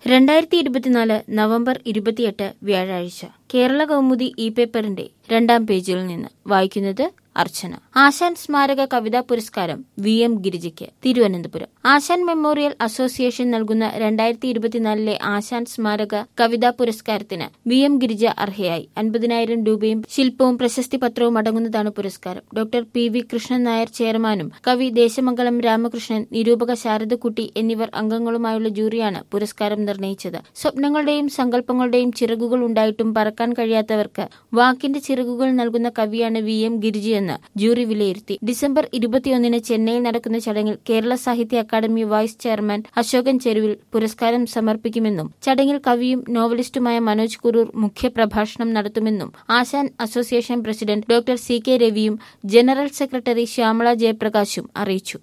രണ്ടായിരത്തി ഇരുപത്തിനാല് നവംബർ ഇരുപത്തിയെട്ട് വ്യാഴാഴ്ച കേരള കൗമുദി ഇ പേപ്പറിന്റെ രണ്ടാം പേജിൽ നിന്ന് വായിക്കുന്നത് അർച്ചന ആശാൻ സ്മാരക കവിതാ പുരസ്കാരം വി എം ഗിരിജയ്ക്ക് തിരുവനന്തപുരം ആശാൻ മെമ്മോറിയൽ അസോസിയേഷൻ നൽകുന്ന രണ്ടായിരത്തി ഇരുപത്തിനാലിലെ ആശാൻ സ്മാരക കവിതാ പുരസ്കാരത്തിന് വി എം ഗിരിജ അർഹയായി അൻപതിനായിരം രൂപയും ശില്പവും പ്രശസ്തി പത്രവും അടങ്ങുന്നതാണ് പുരസ്കാരം doctor P V Krishnan Nair ചെയർമാനും കവി ദേശമംഗലം രാമകൃഷ്ണൻ നിരൂപക ശാരദക്കുട്ടി എന്നിവർ അംഗങ്ങളുമായുള്ള ജൂറിയാണ് പുരസ്കാരം നിർണയിച്ചത് സ്വപ്നങ്ങളുടെയും സങ്കല്പങ്ങളുടെയും ചിറകുകൾ ഉണ്ടായിട്ടും പറക്കാൻ കഴിയാത്തവർക്ക് വാക്കിന്റെ ചിറകുകൾ നൽകുന്ന കവിയാണ് വി എം ഗിരിജയെന്ന് ജൂറി വിലയിരുത്തി ഡിസംബർ ഇരുപത്തിയൊന്നിന് ചെന്നൈയിൽ നടക്കുന്ന ചടങ്ങിൽ കേരള സാഹിത്യ അക്കാദമി വൈസ് ചെയർമാൻ അശോകൻ ചെരുവിൽ പുരസ്കാരം സമർപ്പിക്കുമെന്നും ചടങ്ങിൽ കവിയും നോവലിസ്റ്റുമായ മനോജ് കുറൂർ മുഖ്യപ്രഭാഷണം നടത്തുമെന്നും Asan association president doctor C K രവിയും ജനറൽ സെക്രട്ടറി ശ്യാമള ജയപ്രകാശും അറിയിച്ചു